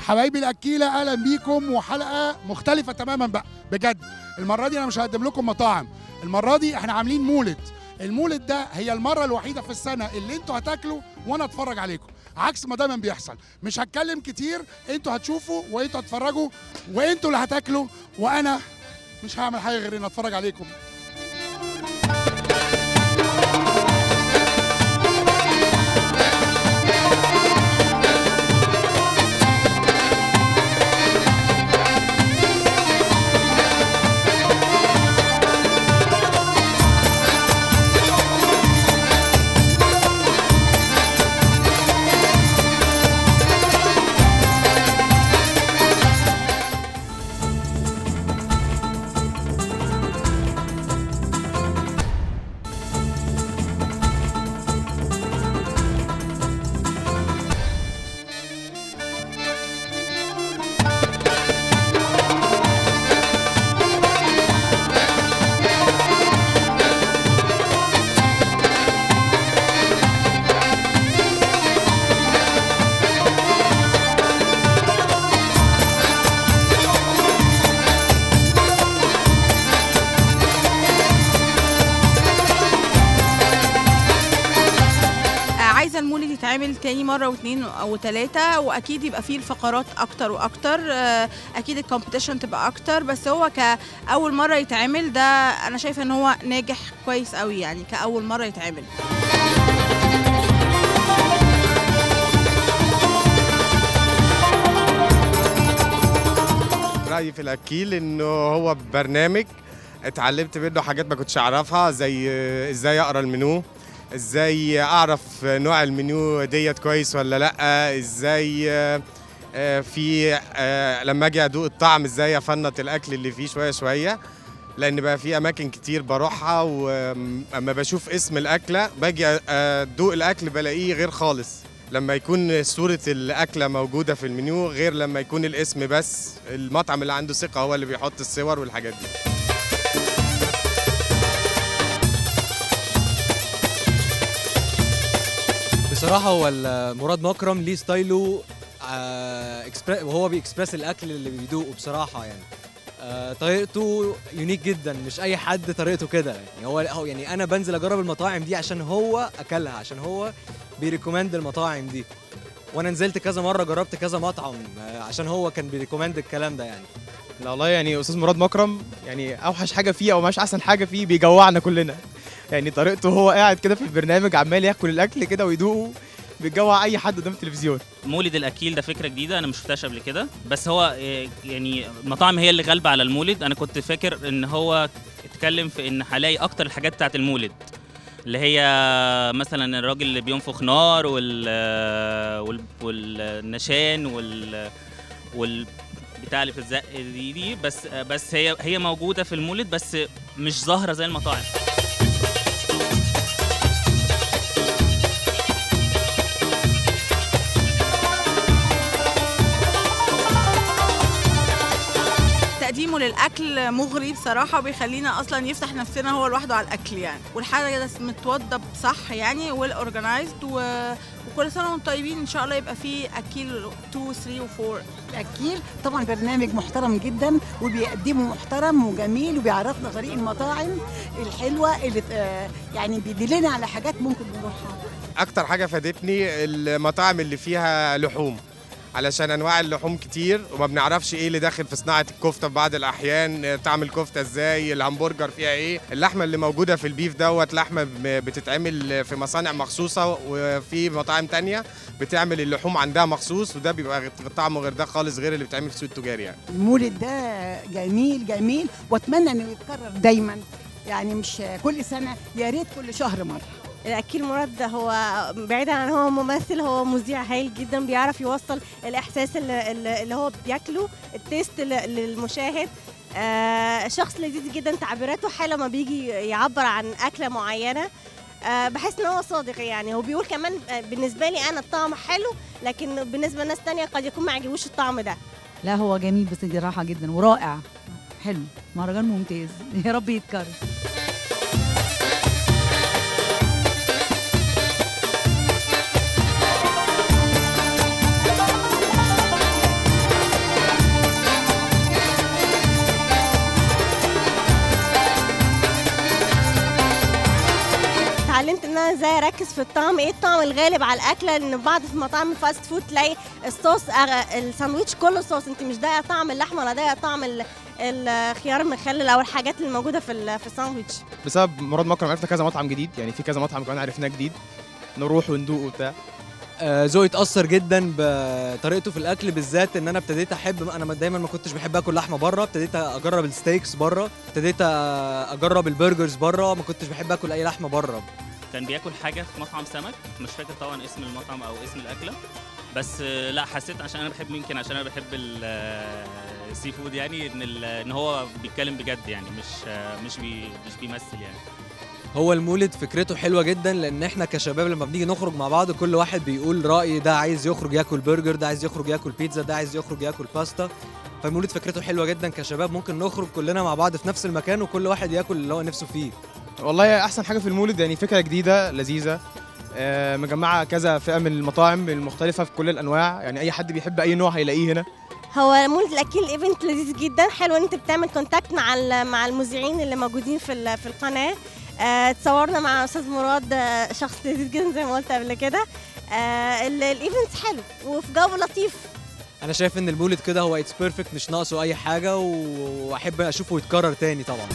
حبايبي الاكيله اهلا بيكم وحلقه مختلفه تماما بقى بجد المره دي انا مش هقدم لكم مطاعم المره دي احنا عاملين مولد المولد ده هي المره الوحيده في السنه اللي انتوا هتاكلوا وانا اتفرج عليكم عكس ما دايما بيحصل مش هتكلم كتير انتوا هتشوفوا وانتوا هتتفرجوا وانتوا اللي هتاكلوا وانا مش هعمل حاجه غير ان اتفرج عليكم آه، عايزه المولد يتعمل تاني مره واثنين او ثلاثه واكيد يبقى فيه الفقرات اكتر واكتر آه، اكيد الكومبيتيشن تبقى اكتر بس هو كاول مره يتعمل ده انا شايفه ان هو ناجح كويس قوي يعني كاول مره يتعمل رأيي في الأكيل إنه هو برنامج اتعلمت منه حاجات ما كنتش أعرفها زي إزاي أقرأ المنيو إزاي أعرف نوع المنيو ديت كويس ولا لأ إزاي آه، آه، في آه، لما أجي أدوق الطعم إزاي أفنط الأكل اللي فيه شوية شوية لأن بقى في أماكن كتير بروحها وأما بشوف اسم الأكلة باجي أدوق الأكل بلاقيه غير خالص لما يكون صورة الأكلة موجودة في المنيو غير لما يكون الاسم بس المطعم اللي عنده ثقة هو اللي بيحط الصور والحاجات دي بصراحة هو ال- مراد مكرم ليه ستايله آه، إكسبر- وهو بيكسبرس الأكل اللي بيدوقه بصراحة يعني آه، طريقته يونيك جدا مش أي حد طريقته كده يعني هو هو يعني أنا بنزل أجرب المطاعم دي عشان هو أكلها عشان هو بيريكومند المطاعم دي وأنا نزلت كذا مرة جربت كذا مطعم آه، عشان هو كان بيريكومند الكلام ده يعني لا والله يعني استاذ مراد مكرم يعني اوحش حاجه فيه او مش احسن حاجه فيه بيجوعنا كلنا يعني طريقته هو قاعد كده في البرنامج عمال ياكل الاكل كده ويدوقه بيجوع اي حد قدام التلفزيون مولد الاكيل ده فكره جديده انا ما شفتهاش قبل كده بس هو إيه، يعني المطاعم هي اللي غالبه على المولد انا كنت فاكر ان هو اتكلم في ان هلاقي اكتر الحاجات بتاعت المولد اللي هي مثلا الراجل اللي بينفخ نار وال وال- والنشان وال وال بتاع اللي في الزق دي, دي بس بس هي هي موجوده في المولد بس مش ظاهره زي المطاعم تقديمه للاكل مغري بصراحه وبيخلينا اصلا يفتح نفسنا هو لوحده على الاكل يعني والحاجه ده متوضب صح يعني ويل اورجنايزد وكل سنه وانتم طيبين ان شاء الله يبقى فيه اكيل 2 3 و4 الأكيل طبعا برنامج محترم جدا وبيقدمه محترم وجميل وبيعرفنا طريق المطاعم الحلوة اللي آه، يعني بيدلنا على حاجات ممكن نروحها أكتر حاجة فادتني المطاعم اللي فيها لحوم علشان انواع اللحوم كتير وما بنعرفش ايه اللي داخل في صناعه الكفته في بعض الاحيان تعمل كفته ازاي الهمبرجر فيها ايه اللحمه اللي موجوده في البيف دوت لحمه ب- بتتعمل في مصانع مخصوصه وفي مطاعم تانية بتعمل اللحوم عندها مخصوص وده بيبقى غ- طعمه غير ده خالص غير اللي بيتعمل في السوق التجاري يعني المولد ده جميل جميل واتمنى انه يتكرر دايما يعني مش كل سنة يا ريت كل شهر مرة اكيل مراد ده هو بعيدا عن هو ممثل هو مذيع هايل جدا بيعرف يوصل الاحساس اللي, اللي اللي هو بياكله التيست ل- للمشاهد آه شخص لذيذ جدا تعبيراته حلوه لما بيجي يعبر عن اكله معينه آه بحس ان هو صادق يعني هو بيقول كمان آه، بالنسبه لي انا الطعم حلو لكن بالنسبه لناس تانية قد يكون ما عجبوش الطعم ده لا هو جميل بصراحة جدا ورائع حلو مهرجان ممتاز يا رب يتكرر بنركز في الطعم ايه الطعم الغالب على الاكله لان في بعض في مطاعم الفاست فود تلاقي الصوص أغ- الساندوتش كله صوص انت مش دايقه طعم اللحمه ولا دايقه طعم ال- الخيار المخلل او الحاجات اللي موجوده في ال- في الساندوتش بسبب مراد مكرم عرفنا كذا مطعم جديد يعني في كذا مطعم كمان عرفناه جديد نروح وندوق وبتاع آه، ذوقي اتاثر جدا بطريقته في الاكل بالذات ان انا ابتديت احب انا دايما ما كنتش بحب اكل لحمه بره ابتديت اجرب الستيكس بره ابتديت آه، اجرب البرجرز بره ما كنتش بحب اكل اي لحمه بره كان بياكل حاجه في مطعم سمك مش فاكر طبعا اسم المطعم او اسم الاكله بس آه، لا حسيت عشان انا بحب يمكن عشان انا بحب ال- آه، السي فود يعني ان ال- ان هو بيتكلم بجد يعني مش آه، مش بي مش بيمثل يعني هو المولد فكرته حلوه جدا لان احنا كشباب لما بنيجي نخرج مع بعض كل واحد بيقول راي ده عايز يخرج ياكل برجر ده عايز يخرج ياكل بيتزا ده عايز يخرج ياكل باستا فالمولد فكرته حلوه جدا كشباب ممكن نخرج كلنا مع بعض في نفس المكان وكل واحد ياكل اللي هو نفسه فيه والله احسن حاجه في المولد يعني فكره جديده لذيذه آه، مجمعه كذا فئه من المطاعم المختلفه في كل الانواع يعني اي حد بيحب اي نوع هيلاقيه هنا هو مولد الاكيل ايفنت لذيذ جدا حلو ان انت بتعمل كونتاكت مع ال- مع المذيعين اللي موجودين في ال- في القناه آه، اتصورنا مع استاذ مراد آه، شخص لذيذ جدا زي ما قلت قبل كده آه، ال- الايفنت حلو وفي جو لطيف انا شايف ان المولد كده هو اتس بيرفكت مش ناقصه اي حاجه و- واحب اشوفه يتكرر تاني طبعا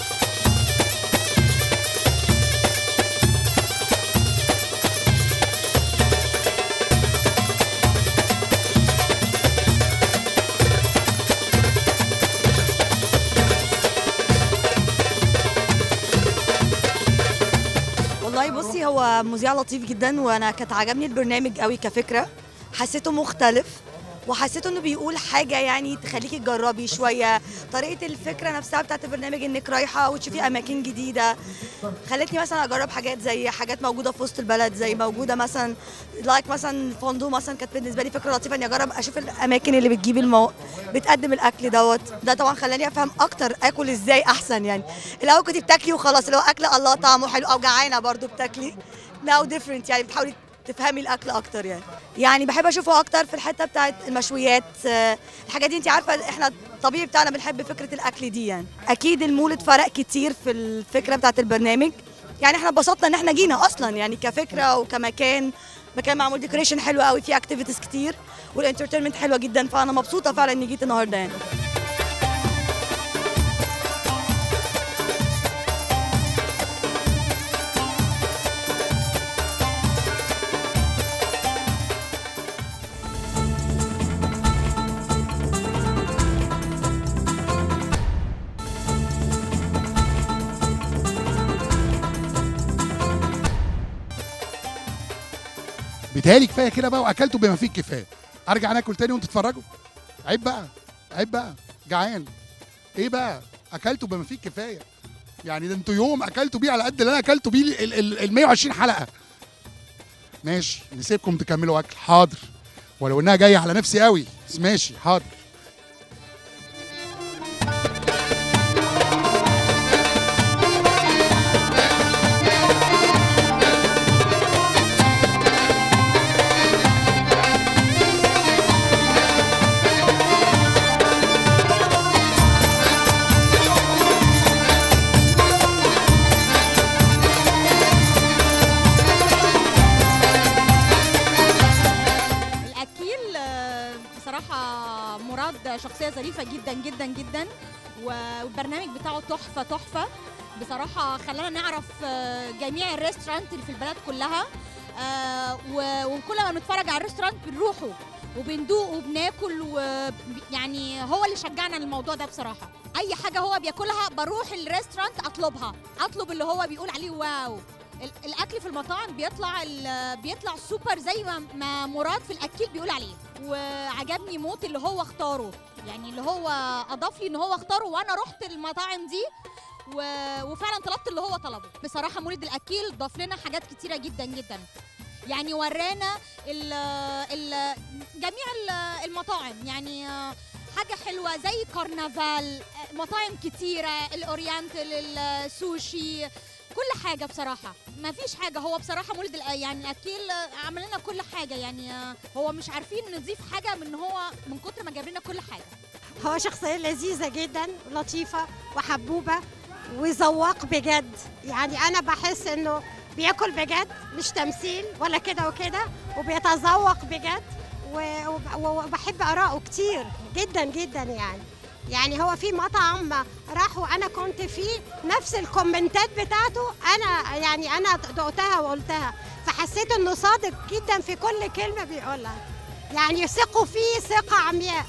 والله بصي هو مذيع لطيف جدا وانا كانت عجبني البرنامج قوي كفكره حسيته مختلف وحسيته انه بيقول حاجه يعني تخليكي تجربي شويه طريقه الفكره نفسها بتاعت البرنامج انك رايحه وتشوفي اماكن جديده خلتني مثلا اجرب حاجات زي حاجات موجوده في وسط البلد زي موجوده مثلا لايك مثلا فندق مثلا كانت بالنسبه لي فكره لطيفه اني اجرب اشوف الاماكن اللي بتجيب المو... بتقدم الاكل دوت ده طبعا خلاني افهم اكتر اكل ازاي احسن يعني الاول كنت بتاكلي وخلاص اللي هو اكل الله طعمه حلو او جعانه برضو بتاكلي ناو ديفرنت يعني بتحاولي تفهمي الاكل اكتر يعني يعني بحب اشوفه اكتر في الحته بتاعت المشويات آه، الحاجات دي انت عارفه احنا الطبيعي بتاعنا بنحب فكره الاكل دي يعني اكيد المولد فرق كتير في الفكره بتاعت البرنامج يعني احنا اتبسطنا ان احنا جينا اصلا يعني كفكره وكمكان مكان معمول ديكوريشن حلو قوي فيه اكتيفيتيز كتير والانترتينمنت حلوه جدا فانا مبسوطه فعلا اني جيت النهارده يعني بيتهيألي كفايه كده بقى واكلتوا بما فيه الكفايه ارجع ناكل تاني وانتوا تتفرجوا عيب بقى عيب بقى جعان ايه بقى اكلتوا بما فيه الكفايه يعني ده انتوا يوم اكلتوا بيه على قد اللي انا اكلته بيه ال- ال ال 120 حلقه ماشي نسيبكم تكملوا اكل حاضر ولو انها جايه على نفسي قوي بس ماشي حاضر الاكيل آه، بصراحه مراد شخصيه ظريفه جدا جدا جدا والبرنامج بتاعه تحفه تحفه بصراحه خلانا نعرف آه، جميع الريستورانت اللي في البلد كلها آه، و- وكل ما بنتفرج على الريستورانت بنروحه وبندوق وبناكل ويعني هو اللي شجعنا للموضوع ده بصراحه اي حاجه هو بياكلها بروح الريستورانت اطلبها اطلب اللي هو بيقول عليه واو ال- الاكل في المطاعم بيطلع ال- بيطلع سوبر زي ما ما مراد في الاكيل بيقول عليه وعجبني موت اللي هو اختاره يعني اللي هو اضاف لي ان هو اختاره وانا رحت المطاعم دي و... وفعلا طلبت اللي هو طلبه بصراحه مولد الاكيل ضاف لنا حاجات كتيره جدا جدا يعني ورانا ال... ال... جميع ال- المطاعم يعني آه، حاجه حلوه زي كرنفال آه، مطاعم كتيره الاورينتال السوشي كل حاجه بصراحه ما فيش حاجه هو بصراحه مولد الأ- يعني الاكيل آه، عمل لنا كل حاجه يعني آه، هو مش عارفين نضيف حاجه من هو من كتر ما جاب لنا كل حاجه هو شخصية لذيذة جدا لطيفة وحبوبة وذواق بجد يعني أنا بحس إنه بياكل بجد مش تمثيل ولا كده وكده وبيتذوق بجد و- وب- وبحب آراءه كتير جدا جدا يعني يعني هو في مطعم راح وانا كنت فيه نفس الكومنتات بتاعته انا يعني انا دقتها وقلتها فحسيت انه صادق جدا في كل كلمه بيقولها يعني ثقوا فيه ثقه عمياء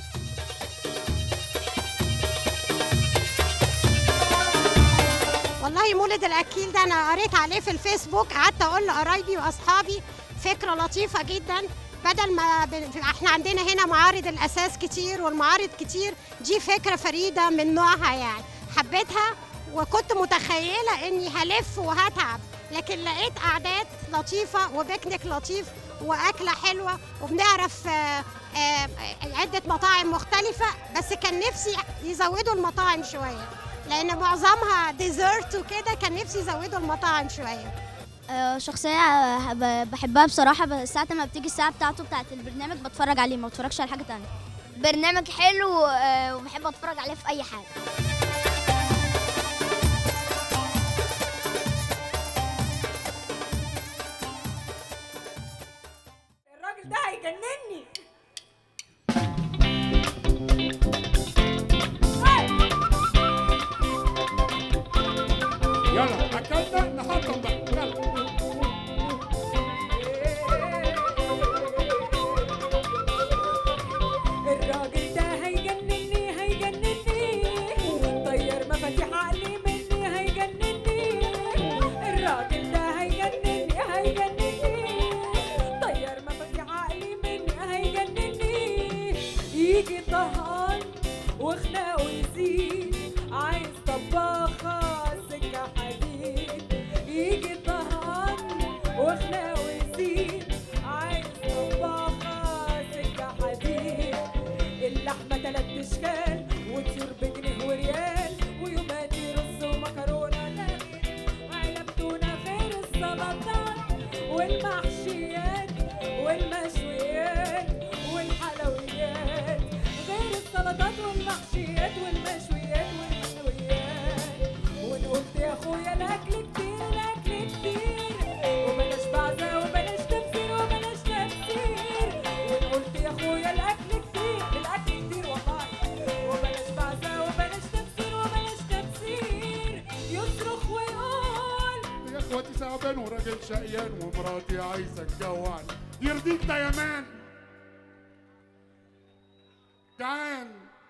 والله مولد الاكيل ده انا قريت عليه في الفيسبوك قعدت اقول لقرايبي واصحابي فكره لطيفه جدا بدل ما ب... احنا عندنا هنا معارض الاساس كتير والمعارض كتير دي فكره فريده من نوعها يعني حبيتها وكنت متخيله اني هلف وهتعب لكن لقيت قعدات لطيفه وبيكنيك لطيف واكله حلوه وبنعرف آه، آه، عده مطاعم مختلفه بس كان نفسي يزودوا المطاعم شويه لان معظمها ديزرت وكده كان نفسي يزودوا المطاعم شويه آه، شخصية ب- بحبها بصراحة بس ساعة ما بتيجي الساعة بتاعته بتاعت البرنامج بتفرج عليه ما بتفرجش على حاجة تانية برنامج حلو آه، وبحب اتفرج عليه في أي حاجة الراجل ده هيجنني يلا اكلنا نحطم بقى يلا الراجل ده هيجنني هيجنني طير مفاتيح عقلي مني هيجنني الراجل ده هيجنني هيجنني طير مفاتيح عقلي مني هيجنني يجي طهقان وخناقه يزيد عايز طباخة سكة حديد يجي طهقان وخناقه يزيد عايز طباخة سكة حديد اللحمة تلات اشكال وطيور بجنيه وريال ويوماتي رز ومكرونة لا غير علب تونة غير السلطات والمحشيات والمشويات والحلويات غير السلطات والمحشيات والمشويات والحلويات ونقولت يا اخويا الاكل كتير الاكل كتير وبلاش بعزة وبلاش تفسير وبلاش تفسير ونقولت يا اخويا الاكل كتير الاكل كتير والله وبلاش بعزة وبلاش تفسير وبلاش تفسير يصرخ ويقول يا اخواتي تعبان وراجل شقيان ومراتي عايزه تجوعني يرضيك ده يا مان جعان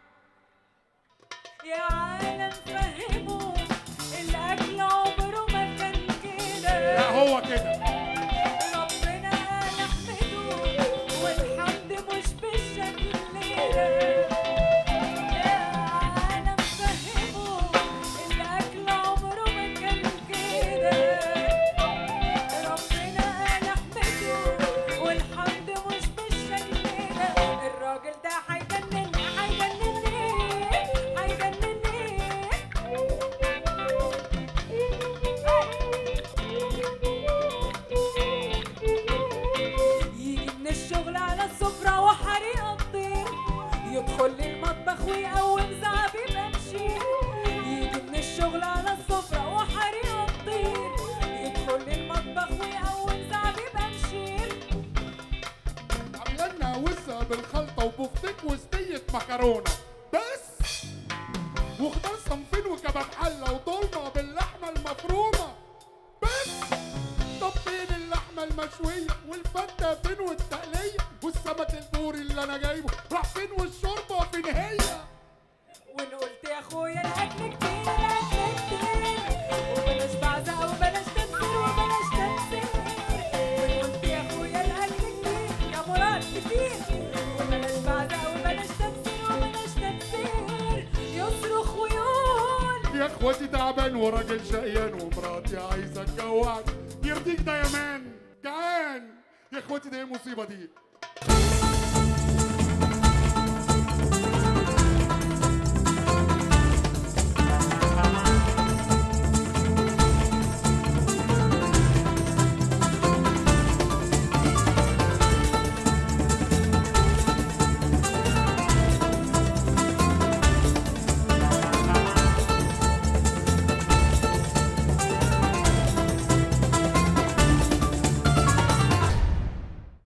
يا عالم فهموا الاكل عمره ما كان كده لا هو كده ربنا نحمده والحمد مش بالشكل ده يا عالم فهموا الاكل عمره ما كان كده ربنا نحمده والحمد مش بالشكل ده الراجل ده هيجنني هيجنني يجي من الشغل على السفرة وحريق الطير يدخل لي المطبخ ويقوم زعبيب أمشير يجي من الشغل على السفرة وحريق الطير يدخل لي المطبخ ويقوم زعبيب أمشير عاملنا وسه بالخلطه وبفتك وستيه مكرونه بس وخضار صنفين وكباب حله وضلمه باللحمه المفرومه بس طب فين اللحمه المشويه والفته فين والتقليه والسمك البوري اللي انا جايبه راح فين والشوربه فين هي وإن قلت يا أخويا الأكل كتير الأكل كتير وبلاش بعزق وبلاش تفسير وبلاش تفسير وإن قلت يا أخويا الأكل كتير يا مراد كتير وبلاش بعزق وبلاش تفسير وبلاش تفسير يصرخ ويقول يا اخواتي تعبان وراجل شقيان ومراتي عايزه تجوعني يرضيك ده يا مان جعان يا اخواتي ده ايه المصيبه دي